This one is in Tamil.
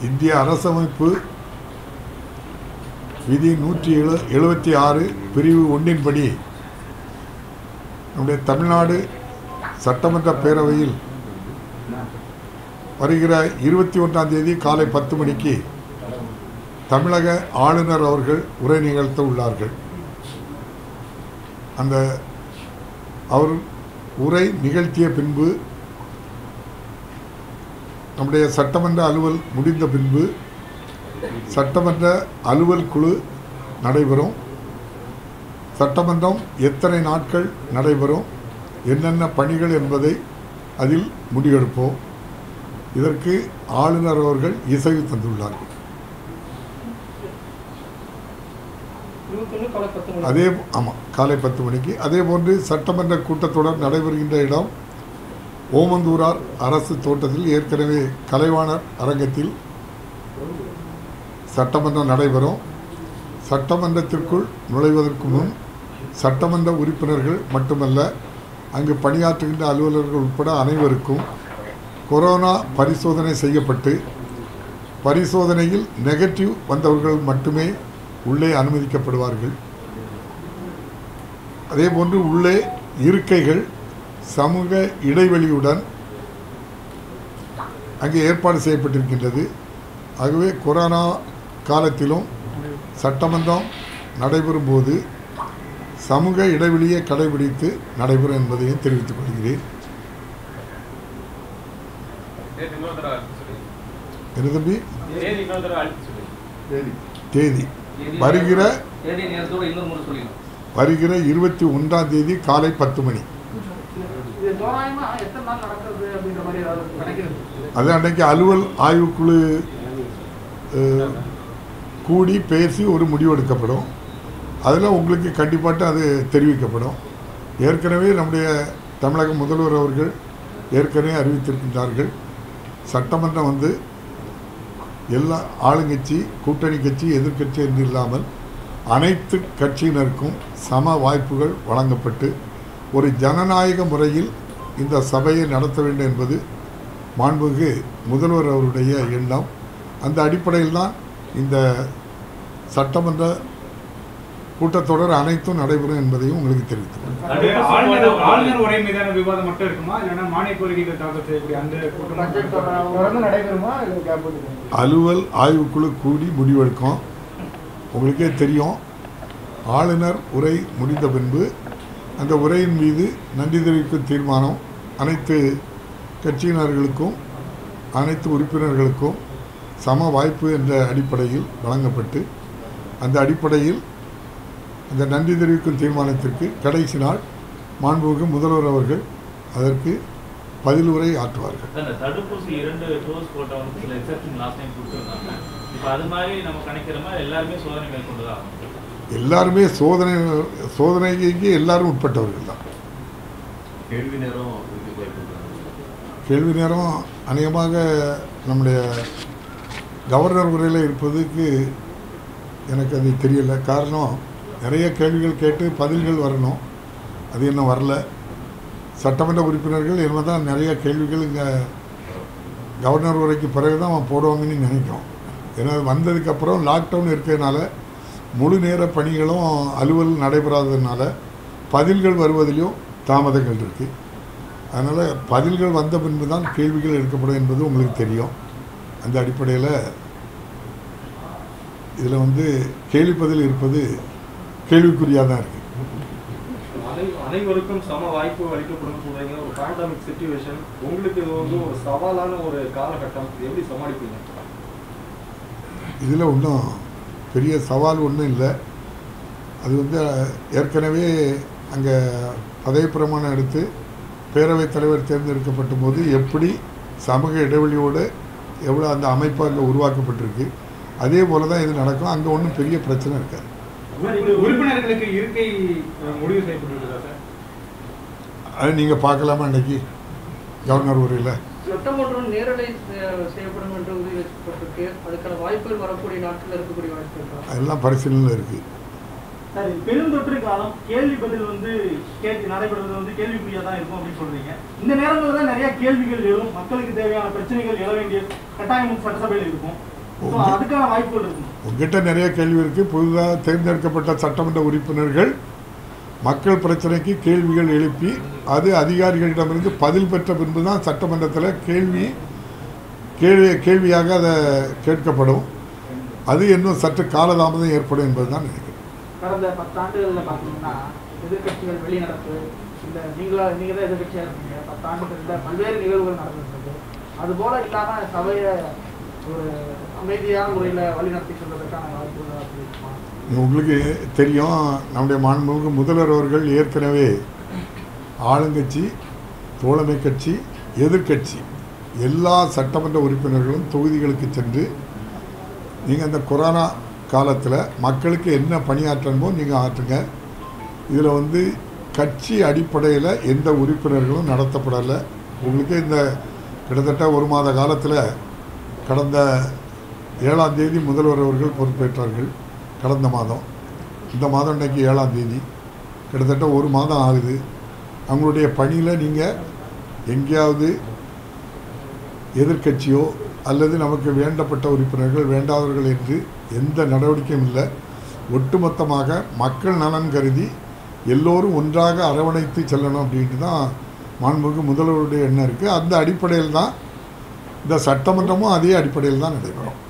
இந்திய அரசமைப்பு விதி நூற்றி எழு எழுபத்தி ஆறு பிரிவு ஒன்றின்படி நம்முடைய தமிழ்நாடு சட்டமன்ற பேரவையில் வருகிற இருபத்தி ஒன்றாம் தேதி காலை பத்து மணிக்கு தமிழக ஆளுநர் அவர்கள் உரை நிகழ்த்த உள்ளார்கள் அந்த அவர் உரை நிகழ்த்திய பின்பு நம்முடைய சட்டமன்ற அலுவல் முடிந்த பின்பு சட்டமன்ற அலுவல் குழு நடைபெறும் சட்டமன்றம் எத்தனை நாட்கள் நடைபெறும் என்னென்ன பணிகள் என்பதை அதில் முடிவெடுப்போம் இதற்கு ஆளுநர் அவர்கள் இசைவு தந்துள்ளார்கள் இருபத்தொன்று காலை பத்து மணி அதே ஆமாம் காலை பத்து மணிக்கு அதே போன்று சட்டமன்ற கூட்டத்தொடர் நடைபெறுகின்ற இடம் ஓமந்தூரார் அரசு தோட்டத்தில் ஏற்கனவே கலைவாணர் அரங்கத்தில் சட்டமன்றம் நடைபெறும் சட்டமன்றத்திற்குள் நுழைவதற்கு முன் சட்டமன்ற உறுப்பினர்கள் மட்டுமல்ல அங்கு பணியாற்றுகின்ற அலுவலர்கள் உட்பட அனைவருக்கும் கொரோனா பரிசோதனை செய்யப்பட்டு பரிசோதனையில் நெகட்டிவ் வந்தவர்கள் மட்டுமே உள்ளே அனுமதிக்கப்படுவார்கள் அதேபோன்று உள்ளே இருக்கைகள் சமூக இடைவெளியுடன் அங்கே ஏற்பாடு செய்யப்பட்டிருக்கின்றது ஆகவே கொரோனா காலத்திலும் சட்டமன்றம் நடைபெறும் போது சமூக இடைவெளியை கடைபிடித்து நடைபெறும் என்பதையும் தெரிவித்துக் கொள்கிறேன் தேதி இன்னொரு தடவை அழைத்து சொல்லுங்க. என்ன தம்பி தேதி இன்னொரு தடவை அழைத்து சொல்லுங்க. தேதி வருகிற தேதி நேரத்தோட இன்னொரு முறை சொல்லிடலாம் வருகிற இருபத்தி ஒன்றாம் தேதி காலை பத்து மணி இது தோராயமா எத்தனை நாள் நடக்கிறது அப்படின்ற மாதிரி ஏதாவது கணக்கிருக்கு அது அன்னைக்கு அலுவல் ஆய்வுக்குழு அஹ், கூடி பேசி ஒரு முடிவு எடுக்கப்படும் அதில் உங்களுக்கு கண்டிப்பாட்டு அது தெரிவிக்கப்படும் ஏற்கனவே நம்முடைய தமிழக முதல்வர் அவர்கள் ஏற்கனவே அறிவித்திருக்கின்றார்கள் சட்டமன்றம் வந்து எல்லா ஆளுங்கட்சி கூட்டணி கட்சி எதிர்க்கட்சி என்று இல்லாமல் அனைத்து கட்சியினருக்கும் சம வாய்ப்புகள் வழங்கப்பட்டு ஒரு ஜனநாயக முறையில் இந்த சபையை நடத்த வேண்டும் என்பது மாண்புமிகு முதல்வர் அவருடைய எண்ணம் அந்த அடிப்படையில் தான் இந்த சட்டமன்ற கூட்டத்தொடர் அனைத்தும் நடைபெறும் என்பதையும் உங்களுக்கு தெரிவித்துள்ளேன் அது ஆளுநர் ஆளுநர் உரை மீதான விவாதம் மட்டும் இருக்குமா இல்லைன்னா மானிய கோரிக்கைகள் தாக்கல் செய்யக்கூடிய அந்த கூட்டம் பட்ஜெட் தொடர்ந்து நடைபெறுமா இல்லை கேப் விட்டுருமா? அலுவல் ஆய்வுக்குழு கூடி முடிவெடுக்கும் உங்களுக்கே தெரியும் ஆளுநர் உரை முடிந்த பின்பு அந்த உரையின் மீது நன்றி தெரிவிக்கும் தீர்மானம் அனைத்து கட்சியினர்களுக்கும் அனைத்து உறுப்பினர்களுக்கும் சம வாய்ப்பு என்ற அடிப்படையில் வழங்கப்பட்டு அந்த அடிப்படையில் அந்த நன்றி தெரிவிக்கும் தீர்மானத்திற்கு கடைசி நாள் மாண்புமிகு முதல்வர் அவர்கள் அதற்கு பதில் உரை ஆற்றுவார்கள் அந்த தடுப்பூசி இரண்டு டோஸ் போட்டவங்க சில எக்ஸப்ஷன் லாஸ்ட் டைம் கொடுத்துருந்தாங்க இப்போ அது மாதிரி நம்ம கணிக்கிற மாதிரி எல்லாருமே சோதனை மேற்கொண்டு தான் ஆகணும் எல்லாருமே சோதனை சோதனைக்கு எல்லாரும் உட்பட்டவர்கள் தான் கேள்வி நேரம் இதுக்கு கேட்கக்கூடாது. கேள்வி நேரம் அநேகமாக நம்முடைய கவர்னர் உரையில் இருப்பதுக்கு எனக்கு அது தெரியல காரணம் நிறைய கேள்விகள் கேட்டு பதில்கள் வரணும் அது இன்னும் வரல சட்டமன்ற உறுப்பினர்கள் என்ன தான் நிறைய கேள்விகள் இங்கே கவர்னர் உரைக்கு பிறகு தான் அவன் போடுவாங்கன்னு நினைக்கிறோம் ஏன்னா அது வந்ததுக்கப்புறம் லாக்டவுன் இருக்கிறதுனால முழு நேர பணிகளும் அலுவல் நடைபெறாததுனால பதில்கள் வருவதிலும் தாமதங்கள் இருக்குது அதனால் பதில்கள் வந்த பின்பு தான் கேள்விகள் எடுக்கப்படும் என்பது உங்களுக்கு தெரியும் அந்த அடிப்படையில் இதில் வந்து கேள்வி பதில் இருப்பது கேள்விக்குறியாக தான் இருக்குது அனை அனைவருக்கும் சம வாய்ப்பு அளிக்கப்படும் சொல்றீங்க ஒரு பேண்டமிக் சுச்சுவேஷன் உங்களுக்கு இது வந்து ஒரு சவாலான ஒரு காலகட்டம் இது எப்படி சமாளிப்பீங்க இதில் ஒன்றும் பெரிய சவால் ஒன்றும் இல்லை அது வந்து ஏற்கனவே அங்கே பதவி பிரமாணம் எடுத்து பேரவைத் தலைவர் தேர்ந்தெடுக்கப்பட்ட போது எப்படி சமூக இடைவெளியோடு எவ்வளோ அந்த அமைப்பு அங்கே உருவாக்கப்பட்டிருக்கு அதே போல தான் இது நடக்கும் அங்கே ஒன்றும் பெரிய பிரச்சனை இருக்காது உறுப்பி- உறுப்பினர்களுக்கு இருக்கை அஹ், முடிவு செய்யப்பட்டிருக்குதா சார் அது நீங்கள் பார்க்கலாமா இன்னைக்கு கவர்னர் உரையில் சட்டம் ஒன்றும் நேரலை செ- செய்யப்படும் என்று உறுதி வைக்கப்பட்டிருக்கு அதுக்கான வாய்ப்புகள் வரக்கூடிய நாட்களில் இருக்கக்கூடிய வாய்ப்பு இருக்கா அதெல்லாம் பரிசீலனையில் இருக்குது சார் பெருந்தொற்று காலம் கேள்வி பதில் வந்து கேள்வி நடைபெறுவது வந்து கேள்விக்குறியா தான் இருக்கும் அப்படின்னு சொல்றீங்க இந்த நேரங்களில் தான் நிறைய கேள்விகள் எழும் மக்களுக்கு தேவையான பிரச்சனைகள் எழ வேண்டிய கட்டாயம் சட்டசபையில் இருக்கும் So, அதுக்கான வாய்ப்புகள் இருக்கும் உங்ககிட்ட நிறைய கேள்வி இருக்குது புதிதாக தேர்ந்தெடுக்கப்பட்ட சட்டமன்ற உறுப்பினர்கள் மக்கள் பிரச்சனைக்கு கேள்விகள் எழுப்பி அது அதிகாரிகளிடமிருந்து பதில் பெற்ற பின்பு தான் சட்டமன்றத்தில் கேள்வி கேள்வி கேள்வியாக அதை கேட்கப்படும் அது இன்னும் சற்று காலதாமதம் ஏற்படும் என்பது தான் நினைக்கிறேன் கடந்த பத்தாண்டுகளில் பார்த்தீங்கன்னா எதிர்க்கட்சிகள் வெளிநடப்பு இல்லை நீங்களா நீங்கள் தான் எதிர்க்கட்சியாக இருக்கீங்க பத்தாண்டுகளில் பல்வேறு நிகழ்வுகள் நடந்துருக்கு அது போல இல்லாமல் சபையை ஒரு அமைதியான முறையில் வழிநடத்தி செல்வதற்கான வாய்ப்புகள் அப்படி இருக்குமா உங்களுக்கு தெரியும் நம்முடைய மாண்புமிகு முதல்வர் அவர்கள் ஏற்கனவே ஆளுங்கட்சி தோழமை கட்சி எதிர்க்கட்சி எல்லா சட்டமன்ற உறுப்பினர்களும் தொகுதிகளுக்கு சென்று நீங்கள் அந்த கொரோனா காலத்தில் மக்களுக்கு என்ன பணியாற்றணுமோ நீங்கள் ஆற்றுங்க இதில் வந்து கட்சி அடிப்படையில் எந்த உறுப்பினர்களும் நடத்தப்படலை உங்களுக்கு இந்த கிட்டத்தட்ட ஒரு மாத காலத்தில் கடந்த ஏழாம் தேதி முதல்வர் அவர்கள் பொறுப்பேற்றார்கள் கடந்த மாதம் இந்த மாதம் இன்னைக்கு ஏழாம் தேதி கிட்டத்தட்ட ஒரு மாதம் ஆகுது அவங்களுடைய பணியில் நீங்கள் எங்கேயாவது எதிர்க்கட்சியோ அல்லது நமக்கு வேண்டப்பட்ட உறுப்பினர்கள் வேண்டாதவர்கள் என்று எந்த நடவடிக்கையும் இல்லை ஒட்டுமொத்தமாக மக்கள் நலன் கருதி எல்லோரும் ஒன்றாக அரவணைத்து செல்லணும் அப்படின்ட்டு தான் மாண்புமிகு முதல்வருடைய எண்ணம் இருக்குது அந்த அடிப்படையில் தான் இந்த சட்டமன்றமும் அதே அடிப்படையில் தான் நடைபெறும்